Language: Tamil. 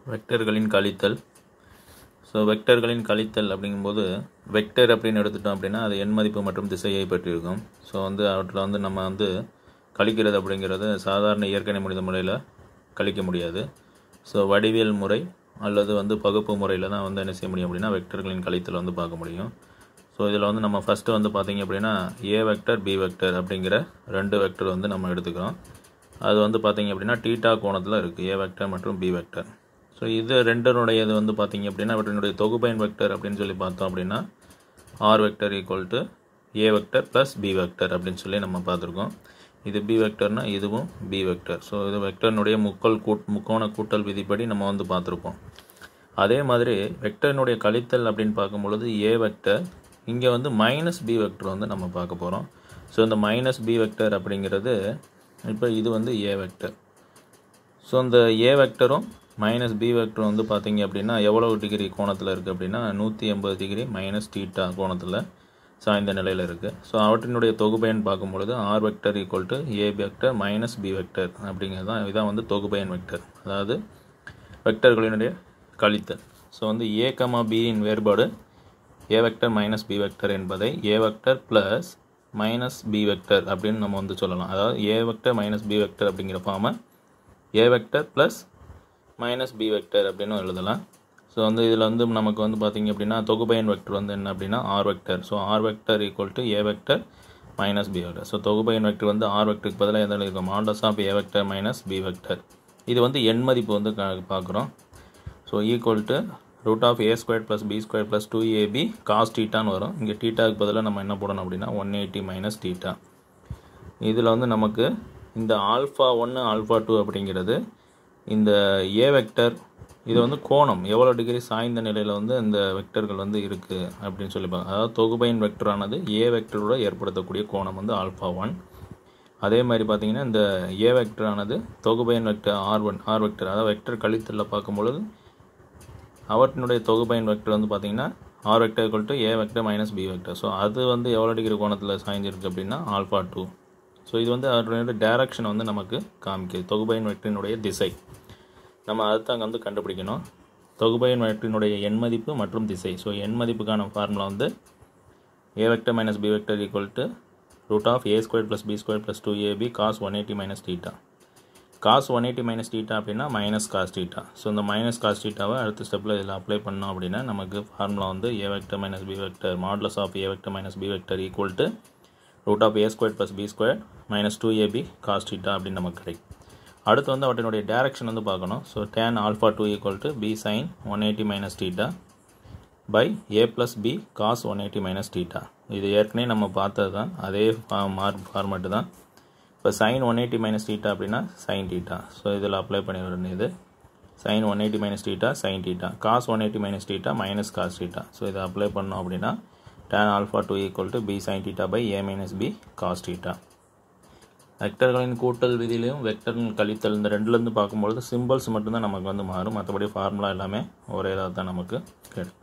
வெக்டர்களின் கழித்தல் ஸோ வெக்டர்களின் கழித்தல் அப்படிங்கும்போது வெக்டர் அப்படின்னு எடுத்துட்டோம் அப்படின்னா அது எண் மதிப்பு மற்றும் திசையை பற்றியிருக்கும் ஸோ வந்து அவற்றில் வந்து நம்ம வந்து கழிக்கிறது அப்படிங்கிறது சாதாரண இயற்கை மனித முறையில் கழிக்க முடியாது ஸோ வடிவியல் முறை அல்லது வந்து பகுப்பு முறையில் தான் வந்து என்ன செய்ய முடியும் அப்படின்னா வெக்டர்களின் கழித்தல் வந்து பார்க்க முடியும் ஸோ இதில் வந்து நம்ம ஃபஸ்ட்டு வந்து பார்த்திங்க அப்படின்னா ஏ வெக்டர் பி வெக்டர் அப்படிங்கிற ரெண்டு வெக்டர் வந்து நம்ம எடுத்துக்கிறோம் அது வந்து பார்த்திங்க அப்படின்னா டீட்டா கோணத்தில் இருக்குது ஏ வெக்டர் மற்றும் பி வெக்டர் ஸோ இது ரெண்டனுடையது வந்து பார்த்திங்க அப்படின்னா இவற்றினுடைய தொகுப்பயன் வெக்டர் அப்படின்னு சொல்லி பார்த்தோம் அப்படின்னா R vector equal to A vector plus B vector அப்படின்னு சொல்லி நம்ம பார்த்துருக்கோம் இது பி வெக்டர்னால் இதுவும் பி வெக்டர் ஸோ இது வெக்டர்னுடைய முக்கோள் கூட் முக்கோண கூட்டல் விதிப்படி நம்ம வந்து பார்த்துருப்போம் அதே மாதிரி வெக்டர்னுடைய கழித்தல் அப்படின்னு பார்க்கும்பொழுது ஏ வெக்டர் இங்கே வந்து மைனஸ் பி வெக்டர் வந்து நம்ம பார்க்க போகிறோம் ஸோ இந்த மைனஸ் பி வெக்டர் அப்படிங்கிறது இப்போ இது வந்து ஏ வெக்டர் ஸோ இந்த ஏ வெக்டரும் மைனஸ் பி வெக்டரும் வந்து பார்த்தீங்க அப்படின்னா எவ்வளோ டிகிரி கோணத்தில் இருக்குது அப்படின்னா நூற்றி எண்பது டிகிரி மைனஸ் டீட்டா கோணத்தில் சாய்ந்த நிலையில் இருக்குது ஸோ அவற்றினுடைய தொகுப்பயன் பார்க்கும்பொழுது R vector equal to A vector minus B vector அப்படிங்கிறது தான் இதான் வந்து தொகுப்பயன் வெக்டர் அதாவது வெக்டர்களினுடைய கழித்தல் ஸோ வந்து ஏ கமா பியின் வேறுபாடு A vector minus B vector என்பதை A vector plus minus B vector அப்படின்னு நம்ம வந்து சொல்லலாம் அதாவது A vector minus B vector அப்படிங்கிற ஃபார்மை A vector plus minus B vector அப்படின்னு எழுதலாம் ஸோ வந்து இதில் வந்து நமக்கு வந்து பார்த்திங்க அப்படின்னா தொகுப்பயன் வெக்டர் வந்து என்ன அப்படின்னா R vector so R vector equal to A vector minus B vector so தொகுப்பயன் வெக்டர் வந்து ஆர் வெக்டருக்கு பதிலாக எந்த இருக்கும் modulus of A vector minus B vector இது வந்து எண் மதிப்பு வந்து பார்க்குறோம் so equal to root of A square plus B square plus two AB cos டீட்டான்னு வரும் இங்கே டீட்டாவுக்கு பதிலாக நம்ம என்ன போடணும் அப்படின்னா ஒன் எயிட்டி மைனஸ் டீட்டா இதில் வந்து நமக்கு இந்த ஆல்ஃபா ஒன்று ஆல்ஃபா டூ அப்படிங்கிறது இந்த ஏ வெக்டர் இது வந்து கோணம் எவ்வளோ டிகிரி சாய்ந்த நிலையில் வந்து இந்த வெக்டர்கள் வந்து இருக்குது அப்படின்னு சொல்லிப்பாங்க அதாவது தொகுபையின் வெக்டரானது ஏ வெக்டரோட ஏற்படுத்தக்கூடிய கோணம் வந்து ஆல்ஃபா ஒன் அதே மாதிரி பார்த்தீங்கன்னா இந்த ஏ வெக்டரானது தொகுபயன் vector R one R vector அதாவது வெக்டர் கழித்தலில் பார்க்கும்பொழுது அவற்றினுடைய தொகுபயன் வெக்டர் வந்து பார்த்தீங்கன்னா R vector equal to A vector minus B vector so அது வந்து எவ்வளோ டிகிரி கோணத்தில் சாய்ஞ்சிருக்கு அப்படின்னா ஆல்ஃபா டூ ஸோ இது வந்து அதனுடைய டேரக்ஷன் வந்து நமக்கு காமிக்குது தொகுபயன் வெக்டரினுடைய திசை நம்ம அதுதான் வந்து கண்டுபிடிக்கணும் தொகுபயன் வெக்டரினுடைய எண் மதிப்பு மற்றும் திசை ஸோ எண் மதிப்புக்கான ஃபார்முலா வந்து A vector minus B vector equal to root of A square plus B square plus two AB cos one eighty minus theta cos one eighty minus theta அப்படின்னா மைனஸ் காஸ் டீட்டா ஸோ இந்த மைனஸ் காஸ் டீட்டாவை அடுத்த ஸ்டெப்பில் இதில் அப்ளை பண்ணோம் அப்படின்னா நமக்கு ஃபார்முலா வந்து A vector minus B vector modulus of A vector minus B vector equal to root of A square plus B square minus two AB cos theta அப்படின்னு நமக்கு கிடைக்கும் அடுத்து வந்து அவற்றினுடைய டேரக்ஷன் வந்து பார்க்கணும் so tan alpha two equal to B sine one eighty minus theta by A plus B cos one eighty minus theta இது ஏற்கனவே நம்ம பார்த்தது தான் அதே மார்க் ஃபார்மேட்டு தான் இப்போ sine one eighty minus theta அப்படின்னா சைன் டீட்டா ஸோ இதில் அப்ளை பண்ணி வேண்டியது sine one eighty minus theta sine theta cos one eighty minus theta minus cos theta so இதை அப்ளை பண்ணோம் அப்படின்னா tan alpha two equal to B sine theta by A minus B cos theta வெக்டர்களின் கூட்டல் விதியிலையும் வெக்டர்களின் கழித்தல் இந்த ரெண்டுலேருந்து பார்க்கும்பொழுது சிம்பிள்ஸ் மட்டும்தான் நமக்கு வந்து மாறும் மற்றபடி ஃபார்முலா எல்லாமே ஒரே இதாக தான் நமக்கு கிடைக்கும்